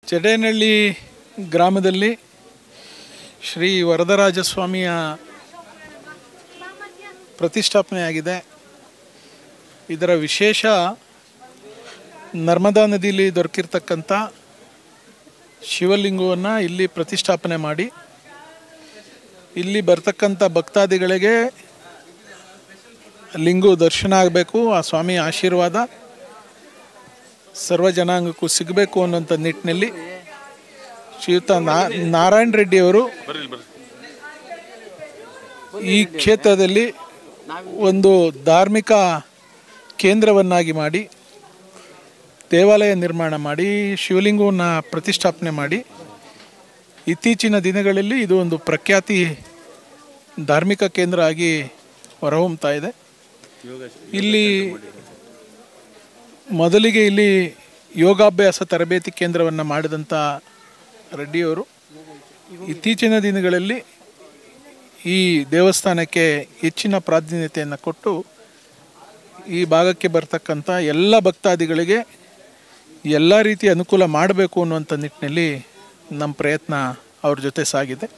ಚಡೇನಹಳ್ಳಿ ಗ್ರಾಮದಲ್ಲಿ ಶ್ರೀ ವರದರಾಜ ಸ್ವಾಮಿಯ ಪ್ರತಿಷ್ಠಾಪನೆಯಾಗಿದೆ ಇದರ ವಿಶೇಷ ನರ್ಮದಾ ನದಿಯಲ್ಲಿ ದೊರಕಿರ್ತಕ್ಕಂಥ ಶಿವಲಿಂಗವನ್ನು ಇಲ್ಲಿ ಪ್ರತಿಷ್ಠಾಪನೆ ಮಾಡಿ ಇಲ್ಲಿ ಬರ್ತಕ್ಕಂಥ ಭಕ್ತಾದಿಗಳಿಗೆ ಲಿಂಗು ದರ್ಶನ ಆಗಬೇಕು ಆ ಸ್ವಾಮಿಯ ಆಶೀರ್ವಾದ ಸರ್ವ ಜನಾಂಗಕ್ಕೂ ಸಿಗಬೇಕು ಅನ್ನೋಂಥ ನಿಟ್ಟಿನಲ್ಲಿ ಶ್ರೀಯುತ ನಾ ನಾರಾಯಣ ರೆಡ್ಡಿಯವರು ಈ ಕ್ಷೇತ್ರದಲ್ಲಿ ಒಂದು ಧಾರ್ಮಿಕ ಕೇಂದ್ರವನ್ನಾಗಿ ಮಾಡಿ ದೇವಾಲಯ ನಿರ್ಮಾಣ ಮಾಡಿ ಶಿವಲಿಂಗವನ್ನು ಪ್ರತಿಷ್ಠಾಪನೆ ಮಾಡಿ ಇತ್ತೀಚಿನ ದಿನಗಳಲ್ಲಿ ಇದು ಒಂದು ಪ್ರಖ್ಯಾತಿ ಧಾರ್ಮಿಕ ಕೇಂದ್ರ ಆಗಿ ಹೊರಹೊಮ್ತಾ ಇದೆ ಇಲ್ಲಿ ಮೊದಲಿಗೆ ಇಲ್ಲಿ ಯೋಗಾಭ್ಯಾಸ ತರಬೇತಿ ಕೇಂದ್ರವನ್ನು ಮಾಡಿದಂಥ ರೆಡ್ಡಿಯವರು ಇತ್ತೀಚಿನ ದಿನಗಳಲ್ಲಿ ಈ ದೇವಸ್ಥಾನಕ್ಕೆ ಹೆಚ್ಚಿನ ಪ್ರಾಧಾನ್ಯತೆಯನ್ನು ಕೊಟ್ಟು ಈ ಭಾಗಕ್ಕೆ ಬರ್ತಕ್ಕಂಥ ಎಲ್ಲ ಭಕ್ತಾದಿಗಳಿಗೆ ಎಲ್ಲ ರೀತಿಯ ಅನುಕೂಲ ಮಾಡಬೇಕು ಅನ್ನುವಂಥ ನಿಟ್ಟಿನಲ್ಲಿ ನಮ್ಮ ಪ್ರಯತ್ನ ಅವ್ರ ಜೊತೆ ಸಾಗಿದೆ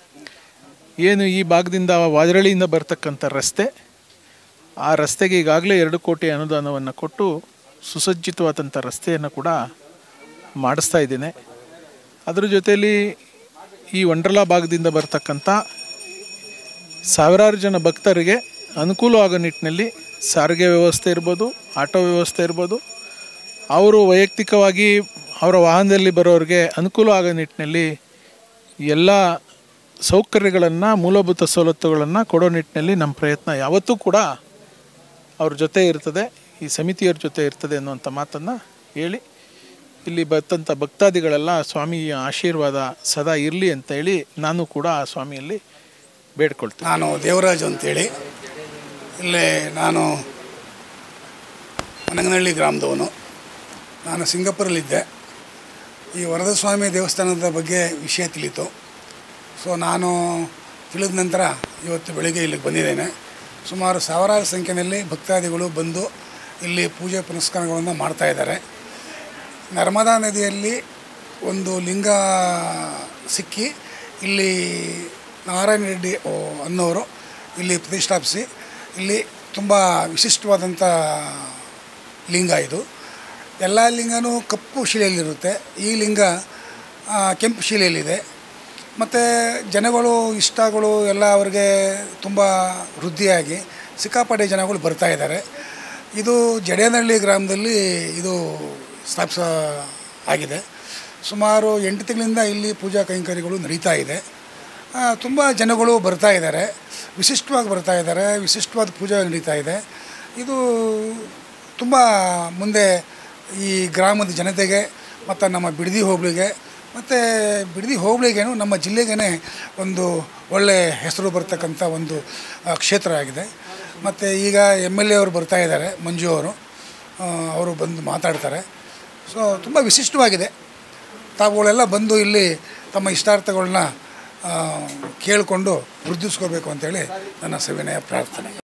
ಏನು ಈ ಭಾಗದಿಂದ ವಾಜರಳ್ಳಿಯಿಂದ ಬರ್ತಕ್ಕಂಥ ರಸ್ತೆ ಆ ರಸ್ತೆಗೆ ಈಗಾಗಲೇ ಎರಡು ಕೋಟಿ ಅನುದಾನವನ್ನು ಕೊಟ್ಟು ಸುಸಜ್ಜಿತವಾದಂಥ ರಸ್ತೆಯನ್ನು ಕೂಡ ಮಾಡಿಸ್ತಾ ಇದ್ದೇನೆ ಅದರ ಜೊತೆಯಲ್ಲಿ ಈ ವಂಡ್ರಲಾ ಭಾಗದಿಂದ ಬರ್ತಕ್ಕಂಥ ಸಾವಿರಾರು ಜನ ಭಕ್ತರಿಗೆ ಅನುಕೂಲ ಆಗೋ ನಿಟ್ಟಿನಲ್ಲಿ ಸಾರಿಗೆ ವ್ಯವಸ್ಥೆ ಇರ್ಬೋದು ಆಟೋ ವ್ಯವಸ್ಥೆ ಇರ್ಬೋದು ಅವರು ವೈಯಕ್ತಿಕವಾಗಿ ಅವರ ವಾಹನದಲ್ಲಿ ಬರೋರಿಗೆ ಅನುಕೂಲ ಆಗೋ ನಿಟ್ಟಿನಲ್ಲಿ ಎಲ್ಲ ಸೌಕರ್ಯಗಳನ್ನು ಮೂಲಭೂತ ಸವಲತ್ತುಗಳನ್ನು ಕೊಡೋ ನಿಟ್ಟಿನಲ್ಲಿ ನಮ್ಮ ಪ್ರಯತ್ನ ಯಾವತ್ತೂ ಕೂಡ ಅವ್ರ ಜೊತೆ ಇರ್ತದೆ ಈ ಸಮಿತಿಯವ್ರ ಜೊತೆ ಇರ್ತದೆ ಅನ್ನುವಂಥ ಮಾತನ್ನು ಹೇಳಿ ಇಲ್ಲಿ ಬರ್ತಂಥ ಭಕ್ತಾದಿಗಳೆಲ್ಲ ಸ್ವಾಮಿಯ ಆಶೀರ್ವಾದ ಸದಾ ಇರಲಿ ಅಂತ ಹೇಳಿ ನಾನು ಕೂಡ ಆ ಸ್ವಾಮಿಯಲ್ಲಿ ಬೇಡ್ಕೊಳ್ತೀನಿ ನಾನು ದೇವರಾಜು ಅಂತೇಳಿ ಇಲ್ಲೇ ನಾನು ಮನಗನಹಳ್ಳಿ ಗ್ರಾಮದವನು ನಾನು ಸಿಂಗಾಪುರಲ್ಲಿದ್ದೆ ಈ ವರದ ಸ್ವಾಮಿ ದೇವಸ್ಥಾನದ ಬಗ್ಗೆ ವಿಷಯ ತಿಳಿತು ಸೊ ನಾನು ತಿಳಿದ ನಂತರ ಇವತ್ತು ಬೆಳಿಗ್ಗೆ ಇಲ್ಲಿಗೆ ಬಂದಿದ್ದೇನೆ ಸುಮಾರು ಸಾವಿರಾರು ಸಂಖ್ಯೆಯಲ್ಲಿ ಭಕ್ತಾದಿಗಳು ಬಂದು ಇಲ್ಲಿ ಪೂಜೆ ಪುನಸ್ಕಾರಗಳನ್ನು ಮಾಡ್ತಾ ಇದ್ದಾರೆ ನರ್ಮದಾ ನದಿಯಲ್ಲಿ ಒಂದು ಲಿಂಗ ಸಿಕ್ಕಿ ಇಲ್ಲಿ ನಾರಾಯಣ ರೆಡ್ಡಿ ಓ, ಅನ್ನೋರು ಇಲ್ಲಿ ಪ್ರತಿಷ್ಠಾಪಿಸಿ ಇಲ್ಲಿ ತುಂಬ ವಿಶಿಷ್ಟವಾದಂಥ ಲಿಂಗ ಇದು ಎಲ್ಲ ಲಿಂಗನೂ ಕಪ್ಪು ಶಿಲೆಯಲ್ಲಿರುತ್ತೆ ಈ ಲಿಂಗ ಆ, ಕೆಂಪು ಶಿಲೆಯಲ್ಲಿದೆ ಮತ್ತು ಜನಗಳು ಇಷ್ಟಗಳು ಎಲ್ಲ ಅವ್ರಿಗೆ ತುಂಬ ವೃದ್ಧಿಯಾಗಿ ಸಿಕ್ಕಾಪಟ್ಟೆ ಜನಗಳು ಬರ್ತಾ ಇದ್ದಾರೆ ಇದು ಜಡೇನಹಳ್ಳಿ ಗ್ರಾಮದಲ್ಲಿ ಇದು ಸ್ಥಾಪಿಸ ಆಗಿದೆ ಸುಮಾರು ಎಂಟು ತಿಂಗಳಿಂದ ಇಲ್ಲಿ ಪೂಜಾ ಕೈಂಕರ್ಯಗಳು ನಡೀತಾ ಇದೆ ತುಂಬ ಜನಗಳು ಬರ್ತಾ ಇದ್ದಾರೆ ವಿಶಿಷ್ಟವಾಗಿ ಬರ್ತಾ ಇದ್ದಾರೆ ವಿಶಿಷ್ಟವಾದ ಪೂಜೆ ನಡೀತಾ ಇದೆ ಇದು ತುಂಬ ಮುಂದೆ ಈ ಗ್ರಾಮದ ಜನತೆಗೆ ಮತ್ತು ನಮ್ಮ ಬಿಡದಿ ಹೋಬಳಿಗೆ ಮತ್ತು ಬಿಡದಿ ಹೋಬಳಿಗೇನು ನಮ್ಮ ಜಿಲ್ಲೆಗೇ ಒಂದು ಒಳ್ಳೆಯ ಹೆಸರು ಬರ್ತಕ್ಕಂಥ ಒಂದು ಆ, ಕ್ಷೇತ್ರ ಆಗಿದೆ ಮತ್ತು ಈಗ ಎಮ್ ಎಲ್ ಎ ಅವರು ಬರ್ತಾ ಇದ್ದಾರೆ ಮಂಜು ಅವರು ಆ, ಅವರು ಬಂದು ಮಾತಾಡ್ತಾರೆ ಸೊ ತುಂಬ ವಿಶಿಷ್ಟವಾಗಿದೆ ತಾವುಗಳೆಲ್ಲ ಬಂದು ಇಲ್ಲಿ ತಮ್ಮ ಇಷ್ಟಾರ್ಥಗಳನ್ನ ಕೇಳಿಕೊಂಡು ವೃದ್ಧಿಸ್ಕೋಬೇಕು ಅಂತೇಳಿ ನನ್ನ ಸವಿನಯ ಪ್ರಾರ್ಥನೆ